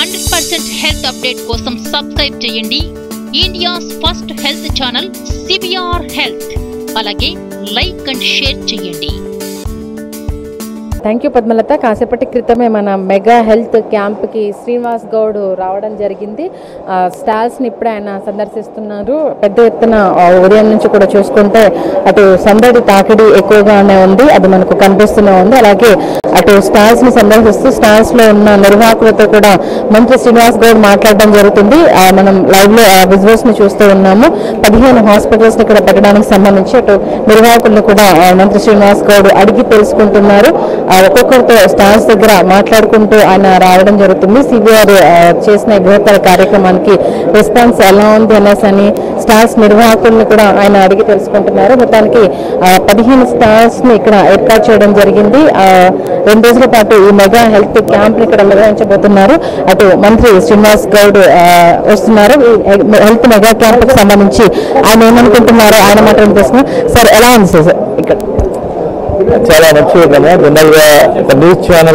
hundred percent health update కోసం subscribe చేయండి India's first health channel CBR health అలాగే like and share చేయండి thank you Padmalatha కాసేపటి క్రితమే మన మెగా హెల్త్ క్యాంప్కి శ్రీనివాస్ గౌడ్ రావడం జరిగింది ఆ, స్టాల్స్ని ఇప్పుడే ఆయన సందర్శిస్తున్నారు పెద్ద ఎత్తున ఆ, ఉదయం నుంచి కూడా చూసుకుంటే అటు సందడి తాకిడి ఎక్కువగానే ఉంది అది మనకు కనిపిస్తూనే ఉంది అలాగే అటు స్టాల్స్ని సందర్శిస్తూ స్టాల్స్లో ఉన్న నిర్వాహకులతో కూడా మంత్రి శ్రీనివాస్ గౌడ్ మాట్లాడడం జరుగుతుంది ఆ, మనం లైవ్లో ఆ విజువల్స్ని చూస్తూ ఉన్నాము పదిహేను హాస్పిటల్స్ని ఇక్కడ పెట్టడానికి సంబంధించి అటు నిర్వాహకులను కూడా ఆ, మంత్రి శ్రీనివాస్ గౌడ్ అడిగి తెలుసుకుంటున్నారు ఆ, ఒక్కొక్కరితో స్టాల్స్ దగ్గర మాట్లాడుకుంటూ ఆయన రావడం జరుగుతుంది సిబిఆర్ చేసిన ఈ బృహత్తర కార్యక్రమానికి రెస్పాన్స్ ఎలా ఉంది అనేసి అని స్టాల్స్ నిర్వాహకులను కూడా ఆయన అడిగి తెలుసుకుంటున్నారు మొత్తానికి ఆ, పదిహేను స్టాల్స్ ని ఇక్కడ ఏర్పాటు చేయడం జరిగింది ఆ, రెండు రోజుల పాటు ఈ మెగా హెల్త్ క్యాంప్ ఇక్కడ నిర్వహించబోతున్నారు అటు మంత్రి శ్రీనివాస్ గౌడ్ ఆ, వస్తున్నారు ఈ హెల్త్ మెగా క్యాంప్ కి సంబంధించి ఆయన ఏమనుకుంటున్నారో ఆయన మాట్లాడిన తెలుసుకున్నాం సార్ ఎలా ఉంది సార్ ఇక్కడ చాలా మంచి విధంగా జనరల్గా ఒక న్యూస్ ఛానల్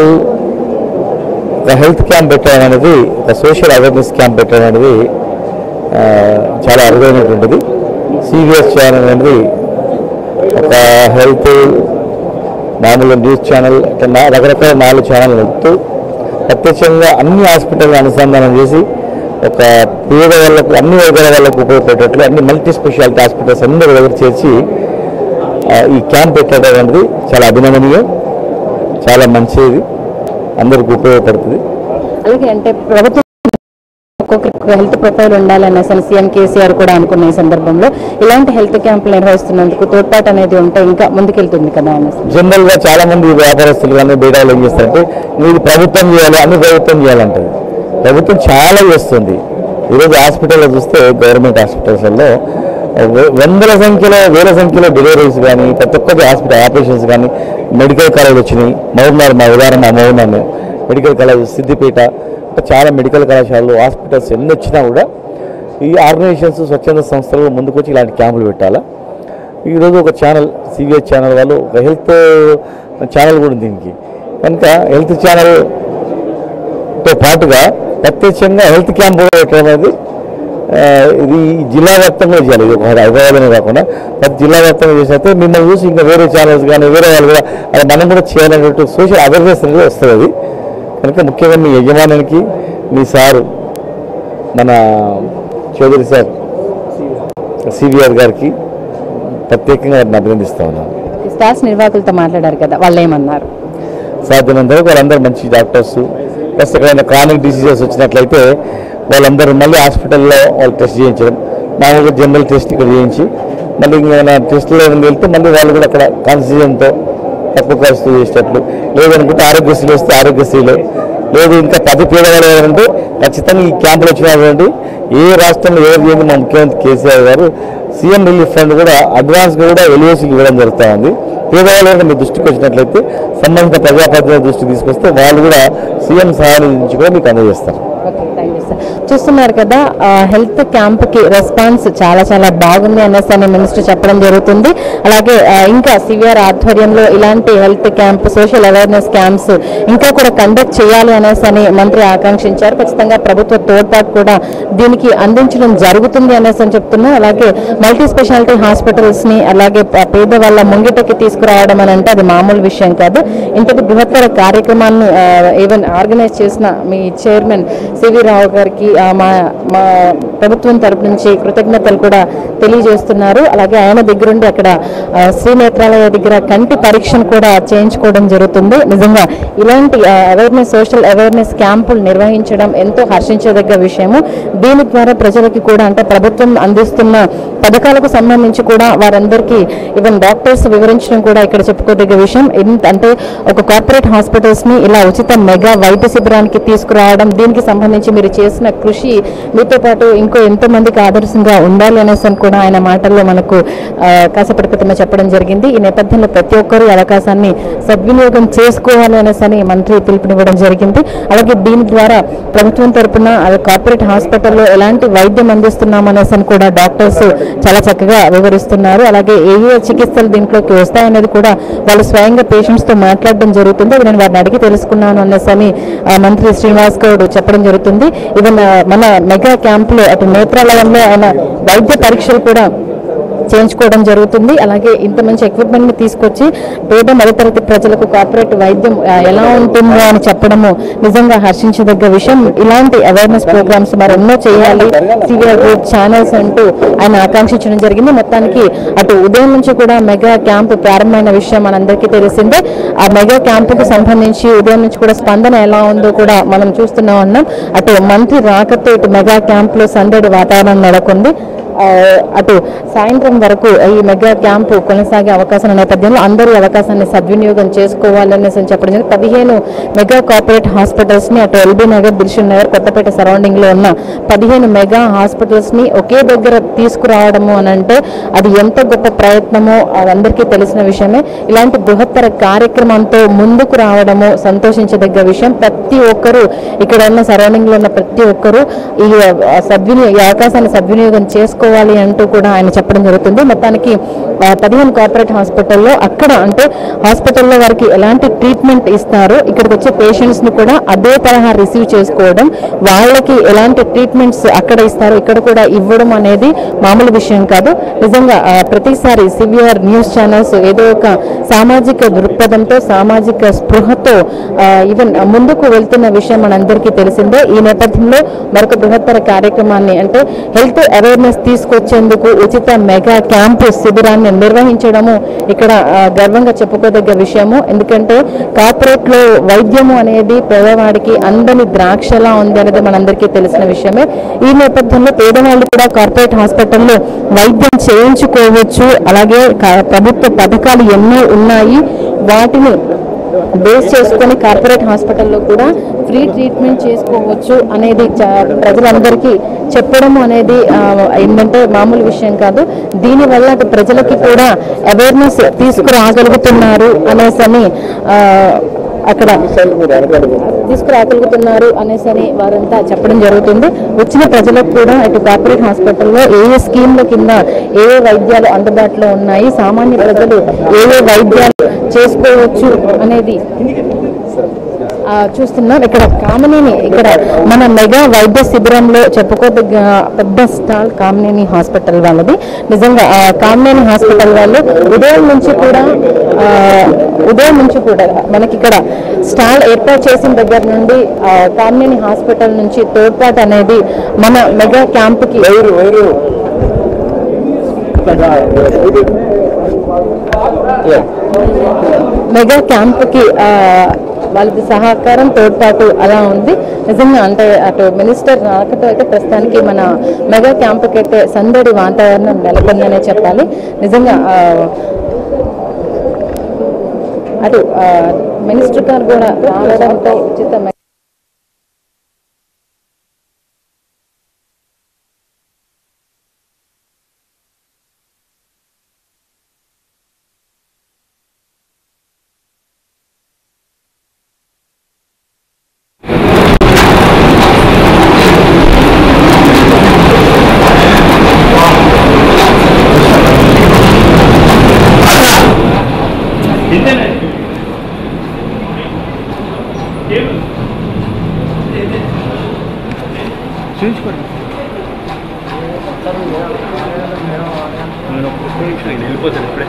ఒక హెల్త్ క్యాంప్ పెట్టడం అనేది ఒక సోషల్ అవేర్నెస్ క్యాంప్ పెట్టడం అనేది ఆ, చాలా అరుదైనటువంటిది సిబిఎస్ ఛానల్ అనేది ఒక హెల్త్ మామూలు న్యూస్ ఛానల్ ఇట్లా నా- రకరకాల నాలుగు ఛానల్ నడుపుతూ ప్రత్యక్షంగా అన్ని హాస్పిటల్ అనుసంధానం చేసి ఒక పేద వాళ్ళకు అన్ని వర్గాల వాళ్ళకు ఉపయోగపడేటట్లు అన్ని మల్టీ స్పెషాలిటీ హాస్పిటల్స్ అందరూ దగ్గర చేర్చి ఆ, ఈ క్యాంప్ పెట్టడం అనేది చాలా అభినందనీయం చాలా మంచిది అందరికి ఉపయోగపడుతుంది అలాగే అంటే ప్రభుత్వం ఒక్కొక్కరికి హెల్త్ ప్రొఫైల్ ఉండాలనేసి సీఎం కేసీఆర్ కూడా అనుకున్న ఈ సందర్భంలో ఇలాంటి హెల్త్ క్యాంపులు నిర్వహిస్తున్నందుకు తోడ్పాటు అనేది ఉంటే ఇంకా ముందుకెళ్తుంది కదా అనేసి జనరల్ గా చాలా మంది వ్యాపారస్తులు కానీ బీడాలు ఏం చేస్తారంటే ఇది ప్రభుత్వం చేయాలి అన్ని ప్రభుత్వం చేయాలంటది ప్రభుత్వం చాలా చేస్తుంది ఈరోజు హాస్పిటల్లో చూస్తే గవర్నమెంట్ హాస్పిటల్స్లో వె- వందల సంఖ్యలో వేల సంఖ్యలో డెలివరీస్ కానీ ప్రతి ఒక్కటి హాస్పిటల్ ఆపరేషన్స్ కానీ మెడికల్ కాలేజ్ వచ్చినాయి మహబూబ్నగర్ మా ఉదాహరణ మహబూబ్నగర్ మెడికల్ కాలేజ్ సిద్దిపేట ఇంకా చాలా మెడికల్ కళాశాలలు హాస్పిటల్స్ ఎన్ని వచ్చినా కూడా ఈ ఆర్గనైజేషన్స్ స్వచ్ఛంద సంస్థలు ముందుకొచ్చి ఇలాంటి క్యాంపులు పెట్టాలా ఈరోజు ఒక ఛానల్ సిబిఎస్ ఛానల్ వాళ్ళు ఒక హెల్త్ ఛానల్ కూడా ఉంది దీనికి కనుక హెల్త్ ఛానల్తో పాటుగా ప్రత్యక్షంగా హెల్త్ క్యాంప్ కూడా పెట్టడం అనేది ఆ, ఇది జిల్లా వ్యాప్తంగా చేయాలి ఇది ఒక హైదరాబాద్లోనే కాకుండా ప్రతి జిల్లా వ్యాప్తంగా చేసినట్టే మిమ్మల్ని చూసి ఇంకా వేరే ఛానల్స్ కానీ వేరే వాళ్ళు కూడా అది మనం కూడా చేయాలనేటువంటి సోషల్ అవేర్నెస్ అనేది వస్తుంది అది కనుక ముఖ్యంగా మీ యజమానికి మీ సారు మన చౌదరి సార్ సివిఆర్ గారికి ప్రత్యేకంగా వారిని అభినందిస్తా ఉన్నాను స్టాఫ్స్ నిర్వాహకులతో మాట్లాడారు కదా వాళ్ళు ఏమన్నారు సాధ్యమైనంత వరకు వాళ్ళందరూ మంచి డాక్టర్స్ ప్లస్ ఎక్కడైనా క్రానిక్ డిసీజెస్ వచ్చినట్లయితే వాళ్ళందరూ మళ్ళీ హాస్పిటల్లో వాళ్ళు టెస్ట్ చేయించడం మామూలుగా జనరల్ టెస్ట్ ఇక్కడ చేయించి మళ్ళీ ఇంకేమైనా టెస్ట్లో ఏమైనా వెళ్తే మళ్ళీ వాళ్ళు కూడా అక్కడ కాన్సిజన్తో తక్కువ ఖర్చుతో చేసేటట్లు లేదనుకుంటే ఆరోగ్యశ్రీ వస్తే ఆరోగ్యశ్రీలో లేదు ఇంకా పది పేదవాళ్ళు ఎవరంటే ఖచ్చితంగా ఈ క్యాంపులు వచ్చినటువంటి ఏ రాష్ట్రంలో ఎవరు చేయండి మా ముఖ్యమంత్రి కేసీఆర్ గారు సీఎం రిలీఫ్ ఫండ్ కూడా అడ్వాన్స్గా కూడా ఎలివేషన్ ఇవ్వడం జరుగుతూ ఉంది పేదవాళ్ళు కనుక మీ దృష్టికి వచ్చినట్లయితే సంబంధిత ప్రజాప్రతినిధుల దృష్టికి తీసుకొస్తే వాళ్ళు కూడా సీఎం సహాయం నుంచి కూడా మీకు అందజేస్తారు ఓకే థ్యాంక్ యూ సార్ చూస్తున్నారు కదా ఆ, హెల్త్ క్యాంప్ కి రెస్పాన్స్ చాలా చాలా బాగుంది అనేసి అని మినిస్టర్ చెప్పడం జరుగుతుంది అలాగే ఆ, ఇంకా సివిఆర్ ఆధ్వర్యంలో ఇలాంటి health camp social awareness camps ఇంకా కూడా కండక్ట్ చేయాలి అనేసి అని మంత్రి ఆకాంక్షించారు ఖచ్చితంగా ప్రభుత్వ తోడ్పాటు కూడా దీనికి అందించడం జరుగుతుంది అనేసి అని చెప్తున్నారు అలాగే మల్టీ స్పెషాలిటీ హాస్పిటల్స్ ని అలాగే ప- పేదవాళ్ళ ముంగిటకి తీసుకురావడం అని అంటే అది మామూలు విషయం కాదు ఇంతటి బృహత్తర కార్యక్రమాన్ని ఈవెన్ ఆర్గనైజ్ చేసిన మీ చైర్మన్ సివి రావు గారికి ఆ, మా మా ప్రభుత్వం తరపు నుంచి కృతజ్ఞతలు కూడా తెలియజేస్తున్నారు అలాగే ఆయన దగ్గరుండి అక్కడ ఆ, శ్రీ నేత్రాలయ దగ్గర కంటి పరీక్షను కూడా చేయించుకోవడం జరుగుతుంది నిజంగా ఇలాంటి అవేర్నెస్ సోషల్ అవేర్నెస్ క్యాంపులు నిర్వహించడం ఎంతో హర్షించదగ్గ విషయము దీని ద్వారా ప్రజలకి కూడా అంటే ప్రభుత్వం అందిస్తున్న పథకాలకు సంబంధించి కూడా వారందరికీ ఈవెన్ డాక్టర్స్ వివరించడం కూడా ఇక్కడ చెప్పుకోదగ్గ విషయం ఇంత అంటే ఒక కార్పొరేట్ హాస్పిటల్స్ ని ఇలా ఉచిత మెగా వైద్య శిబిరానికి తీసుకురావడం దీనికి సంబంధించి మీరు చేసిన కృషి మీతో పాటు ఇంకో ఎంతో మందికి ఆదర్శంగా ఉండాలి అనేసి అని కూడా ఆయన మాటల్లో మనకు ఆ, కాసేపటి క్రితమే చెప్పడం జరిగింది ఈ నేపథ్యంలో ప్రతి ఒక్కరూ ఈ అవకాశాన్ని సద్వినియోగం చేసుకోవాలి అనేసి అని మంత్రి పిలుపునివ్వడం జరిగింది అలాగే దీని ద్వారా ప్రభుత్వం తరపున అది కార్పొరేట్ హాస్పిటల్లో ఎలాంటి వైద్యం అందిస్తున్నాం అనేసి అని కూడా డాక్టర్స్ చాలా చక్కగా వివరిస్తున్నారు అలాగే ఏ ఏ చికిత్సలు దీంట్లోకి వస్తాయనేది కూడా వాళ్ళు స్వయంగా పేషెంట్స్ తో మాట్లాడడం జరుగుతుంది అది నేను వారిని అడిగి తెలుసుకున్నాను అనేసి అని ఆ, మంత్రి శ్రీనివాస్ గౌడ్ చెప్పడం జరుగుతుంది ఈవెన్ ఆ, మన మెగా క్యాంప్ లో అటు నేత్రాలయంలో ఆయన వైద్య పరీక్షలు కూడా చేయించుకోవడం జరుగుతుంది అలాగే ఇంత మంచి ఎక్విప్మెంట్ ని తీసుకొచ్చి పేద మధ్యతరగతి ప్రజలకు కార్పొరేట్ వైద్యం ఆ, ఎలా ఉంటుందో అని చెప్పడము నిజంగా హర్షించదగ్గ విషయం ఇలాంటి అవేర్నెస్ ప్రోగ్రామ్స్ మరెన్నో చేయాలి సివిఆర్ గ్రూప్ ఛానల్స్ అంటూ ఆయన ఆకాంక్షించడం జరిగింది మొత్తానికి అటు ఉదయం నుంచి కూడా మెగా క్యాంప్ ప్రారంభమైన విషయం మనందరికీ తెలిసిందే ఆ మెగా క్యాంపుకు సంబంధించి ఉదయం నుంచి కూడా స్పందన ఎలా ఉందో కూడా మనం చూస్తున్నాం ఉన్నాం అటు మంత్రి రాకతో ఇటు మెగా క్యాంప్ లో సందడి వాతావరణం నెలకొంది ఆ, అటు సాయంత్రం వరకు ఈ మెగా క్యాంపు కొనసాగే అవకాశం ఉన్న నేపథ్యంలో అందరూ ఈ అవకాశాన్ని సద్వినియోగం చేసుకోవాలనేసి అని చెప్పడం జరిగింది పదిహేను మెగా కార్పొరేట్ హాస్పిటల్స్ ని అటు ఎల్బీ నగర్ దిల్షన్ నగర్ కొత్తపేట సరౌండింగ్ లో ఉన్న పదిహేను మెగా హాస్పిటల్స్ ని ఒకే దగ్గర తీసుకురావడము అని అంటే అది ఎంత గొప్ప ప్రయత్నమో అందరికీ తెలిసిన విషయమే ఇలాంటి బృహత్తర కార్యక్రమంతో ముందుకు రావడము సంతోషించదగ్గ విషయం ప్రతి ఒక్కరూ ఇక్కడ ఉన్న సరౌండింగ్ లో ఉన్న ప్రతి ఒక్కరూ ఈ ఆ, సద్వినియోగ ఈ అవకాశాన్ని సద్వినియోగం చేసుకోవాలి అంటూ కూడా ఆయన చెప్పడం జరుగుతుంది మొత్తానికి ఆ, పదిహేను కార్పొరేట్ హాస్పిటల్లో అక్కడ అంటే హాస్పిటల్లో వారికి ఎలాంటి ట్రీట్మెంట్ ఇస్తారో ఇక్కడికి వచ్చే పేషెంట్స్ ని కూడా అదే తరహా రిసీవ్ చేసుకోవడం వాళ్ళకి ఎలాంటి ట్రీట్మెంట్స్ అక్కడ ఇస్తారో ఇక్కడ కూడా ఇవ్వడం అనేది మామూలు విషయం కాదు నిజంగా ఆ, ప్రతిసారి సివిఆర్ న్యూస్ ఛానల్స్ ఏదో ఒక సామాజిక దృక్పథంతో సామాజిక స్పృహతో ఈవెన్ ముందుకు వెళ్తున్న విషయం మనందరికీ తెలిసిందే ఈ నేపథ్యంలో మరొక బృహత్తర కార్యక్రమాన్ని అంటే హెల్త్ అవేర్నెస్ తీసుకొచ్చేందుకు ఉచిత మెగా క్యాంపు శిబిరాన్ని నిర్వహించడము ఇక్కడ ఆ, గర్వంగా చెప్పుకోదగ్గ విషయము ఎందుకంటే కార్పొరేట్ లో వైద్యము అనేది పేదవాడికి అందని ద్రాక్షలా ఉంది అనేది మనందరికీ తెలిసిన విషయమే ఈ నేపథ్యంలో పేదవాళ్ళు కూడా కార్పొరేట్ హాస్పిటల్లో వైద్యం చేయించుకోవచ్చు అలాగే క- ప్రభుత్వ పథకాలు ఎన్నో ఉన్నాయి వాటిని బేస్ చేసుకొని కార్పొరేట్ హాస్పిటల్లో కూడా ఫ్రీ ట్రీట్మెంట్ చేసుకోవచ్చు అనేది చ- ప్రజలందరికీ చెప్పడం అనేది ఆ, ఏంటంటే మామూలు విషయం కాదు దీనివల్ల అటు ప్రజలకి కూడా అవేర్నెస్ తీసుకురాగలుగుతున్నారు అనేసి అని ఆ, అక్కడ తీసుకురాగలుగుతున్నారు అనేసి అని వారంతా చెప్పడం జరుగుతుంది వచ్చిన ప్రజలకు కూడా ఇటు కార్పొరేట్ హాస్పిటల్లో ఏ ఏ స్కీమ్ల కింద ఏ ఏ వైద్యాలు అందుబాటులో ఉన్నాయి సామాన్య ప్రజలు ఏ ఏ వైద్యాలు చేసుకోవచ్చు అనేది ఆ, చూస్తున్నాం ఇక్కడ కామినేని ఇక్కడ మన మెగా వైద్య శిబిరంలో చెప్పుకోదగ్గ పెద్ద స్టాల్ కామినేని హాస్పిటల్ వాళ్ళది నిజంగా ఆ, కామినేని హాస్పిటల్ వాళ్ళు ఉదయం నుంచి కూడా ఆ, ఉదయం నుంచి కూడా మనకి ఇక్కడ స్టాల్ ఏర్పాటు చేసిన దగ్గర నుండి ఆ, కామినేని హాస్పిటల్ నుంచి తోడ్పాటు అనేది మన మెగా క్యాంప్కి మెగా క్యాంప్కి ఆ, వాళ్ళది సహకారం తోడ్పాటు అలా ఉంది నిజంగా అంటే అటు మినిస్టర్ రాకతో అయితే ప్రస్తుతానికి మన మెగా క్యాంప్కి అయితే సందడి వాతావరణం నెలకొందనే చెప్పాలి నిజంగా ఆ, అటు ఆ, మినిస్టర్ గారు కూడా రావడంతో ఉచిత మెగా నేను ఒక్క నిమిషం నేను వెళ్ళిపోతాను ఇప్పుడే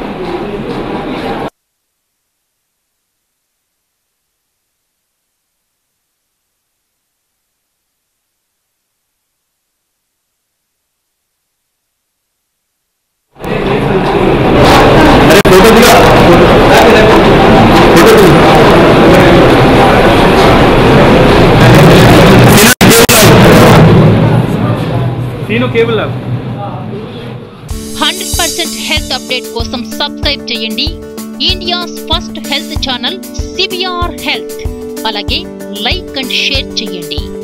సీను కేబుల్ లాగా హండ్రెడ్ పర్సెంట్ హెల్త్ అప్డేట్ కోసం సబ్స్క్రైబ్ చేయండి India's first health channel CBR health అలాగే లైక్ అండ్ షేర్ చేయండి